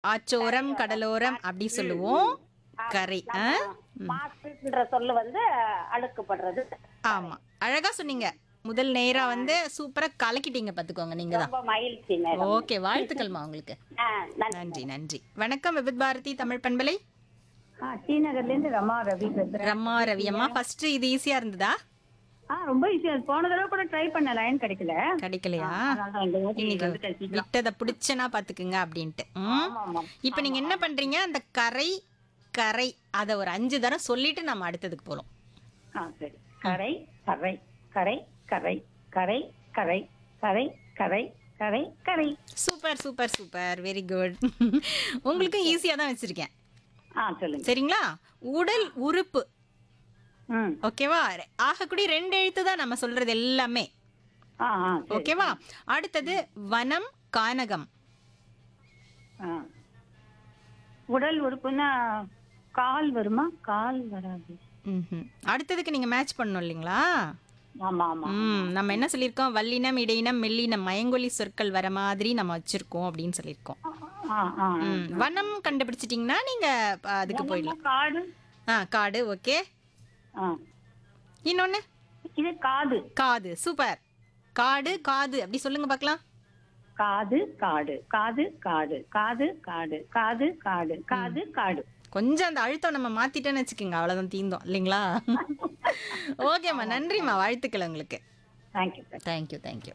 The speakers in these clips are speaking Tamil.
ஆச்சோரம் கடலோரம் அப்படி சொல்லுவோம் கரை ஆ? மாசுன்ற சொல்லு வந்து அழுக்குப்படுறது ஆமா அழகா சொன்னீங்க முதல் நேரா வந்து சூப்பரா கலக்கிட்டீங்க பாத்துக்கோங்க நீங்க தான் ரொம்ப மகிழ்ச்சி மேடம் ஓகே வாழ்த்துக்கள்மா உங்களுக்கு ஆ, நன்றி நன்றி நன்றி வணக்கம் விபித் பாரதி தமிழ் பண்பலை ஆ ஸ்ரீநகர்ல இருந்து ரமா ரவி பேசுறேன் ரம்மா ரவி அம்மா ஃபர்ஸ்ட் இது ஈஸியா இருந்ததா ஆ ரொம்ப ஈஸியா போன தடவை கூட ட்ரை பண்ண லைன் கிடைக்கல கிடைக்கலையா அதனால தான் இந்த வாட்டி இன்னைக்கு வந்துட்டேன் சீக்கிரம். விட்டதை பிடிச்சனா பாத்துக்குங்க அப்படின்ட்டு ம்? ஆமா ஆமா இப்ப நீங்க என்ன பண்றீங்க அந்த கரை கரை அத ஒரு அஞ்சு தரம் சொல்லிட்டு நம்ம அடுத்ததுக்கு போறோம் ஆ சரி கரை கரை கரை கரை கரை கரை கரை கரை கரை கரை super super super very good உங்களுக்கும் ஈஸியா தான் வச்சிருக்கேன் ஆ சொல்லுங்க சரிங்களா உடல் உறுப்பு ம் ஓகேவா ஆகக்கூடிய ரெண்டு எழுத்து தான் நம்ம சொல்றது எல்லாமே ஆ ஆ சரி ஓகேவா அடுத்தது வனம் கானகம் ஆ உடல் உறுப்புன்னா கால் வருமா கால் வராது ம்ஹும். அடுத்ததுக்கு நீங்க மேட்ச் பண்ணணும் இல்லைங்களா ஆமா ஆமா ம் நம்ம என்ன சொல்லியிருக்கோம் வல்லினம் இடையினம் மெல்லினம் மயங்கொலி சொற்கள் வர மாதிரி நம்ம வச்சிருக்கோம் அப்படின்னு சொல்லியிருக்கோம் ஆ ஆ ம், வனம் கண்டுபிடிச்சிட்டிங்கன்னா நீங்க அ, அதுக்கு போயிடலாம் காடு ஆ காடு ஓகே ஆ இன்னொன்னு இது காது காது சூப்பர் காடு காது அப்படி சொல்லுங்க பார்க்கலாம் காது காடு காது காடு காது காடு காது காடு காது காடு கொஞ்சம் அந்த அழுத்தம் நம்ம மாத்திட்டோன்னு வச்சுக்கோங்க அவ்வளவுதான் தீந்தோம் இல்லைங்களா ஓகேம்மா நன்றிம்மா வாழ்த்துக்கள் உங்களுக்கு thank you sir thank you thank you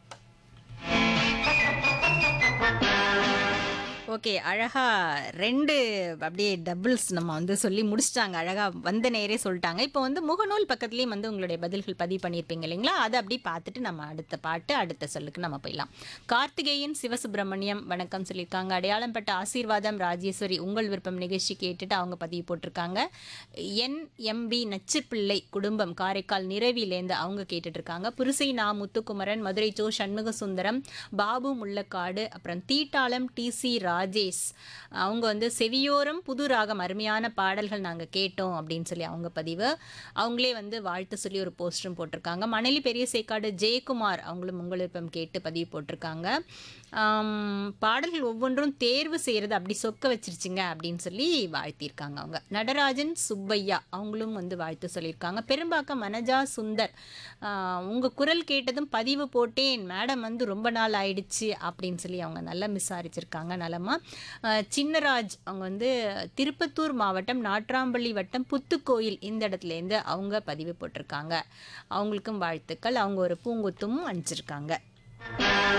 okay அழகா ரெண்டு அப்படியே டபுள்ஸ் நம்ம வந்து சொல்லி முடிச்சிட்டாங்க அழகா வந்த நேரே சொல்லிட்டாங்க இப்போ வந்து முகநூல் பக்கத்துலேயும் வந்து உங்களுடைய பதில்கள் பதிவு பண்ணியிருப்பீங்க இல்லைங்களா அதை அப்படி பார்த்துட்டு நம்ம அடுத்த பாட்டு அடுத்த சொல்லுக்கு நம்ம போயிடலாம் கார்த்திகேயன் சிவசுப்பிரமணியம் வணக்கம் சொல்லியிருக்காங்க அடையாளம் பட்ட ஆசீர்வாதம் ராஜேஸ்வரி உங்கள் விருப்பம் நிகழ்ச்சி கேட்டுட்டு அவங்க பதிவு போட்டிருக்காங்க என் எம்பி நச்சுப்பிள்ளை குடும்பம் காரைக்கால் நிறைவிலேருந்து அவங்க கேட்டுட்டு இருக்காங்க புருசை நா முத்துக்குமரன் மதுரை சோ சண்முக சுந்தரம் பாபு முள்ளக்காடு அப்புறம் தீட்டாளம் டிசி ராஜேஷ் அவங்க வந்து செவியோரம் புது ராகம் அருமையான பாடல்கள் நாங்கள் கேட்டோம் அப்படின்னு சொல்லி அவங்க பதிவு அவங்களே வந்து வாழ்த்து சொல்லி ஒரு போஸ்டரும் போட்டிருக்காங்க மணலி பெரிய சேக்காடு ஜெயக்குமார் அவங்களும் உங்கள் விருப்பம் கேட்டு பதிவு போட்டிருக்காங்க ஆம், பாடல்கள் ஒவ்வொன்றும் தேர்வு செய்கிறது அப்படி சொக்க வச்சிருச்சுங்க அப்படின்னு சொல்லி வாழ்த்தியிருக்காங்க அவங்க நடராஜன் சுப்பையா அவங்களும் வந்து வாழ்த்து சொல்லியிருக்காங்க பெரும்பாக்கம் மனஜா சுந்தர் உங்கள் குரல் கேட்டதும் பதிவு போட்டேன் மேடம் வந்து ரொம்ப நாள் ஆயிடுச்சு அப்படின்னு சொல்லி அவங்க நல்லா விசாரிச்சிருக்காங்க நலமா ஆஹ் சின்னராஜ் அவங்க வந்து திருப்பத்தூர் மாவட்டம் நாட்ராம்பள்ளி வட்டம் புத்துக்கோயில் இந்த இடத்துலேருந்து அவங்க பதிவு போட்டிருக்காங்க அவங்களுக்கும் வாழ்த்துக்கள் அவங்க ஒரு பூங்கொத்தும் அனுப்பிச்சிருக்காங்க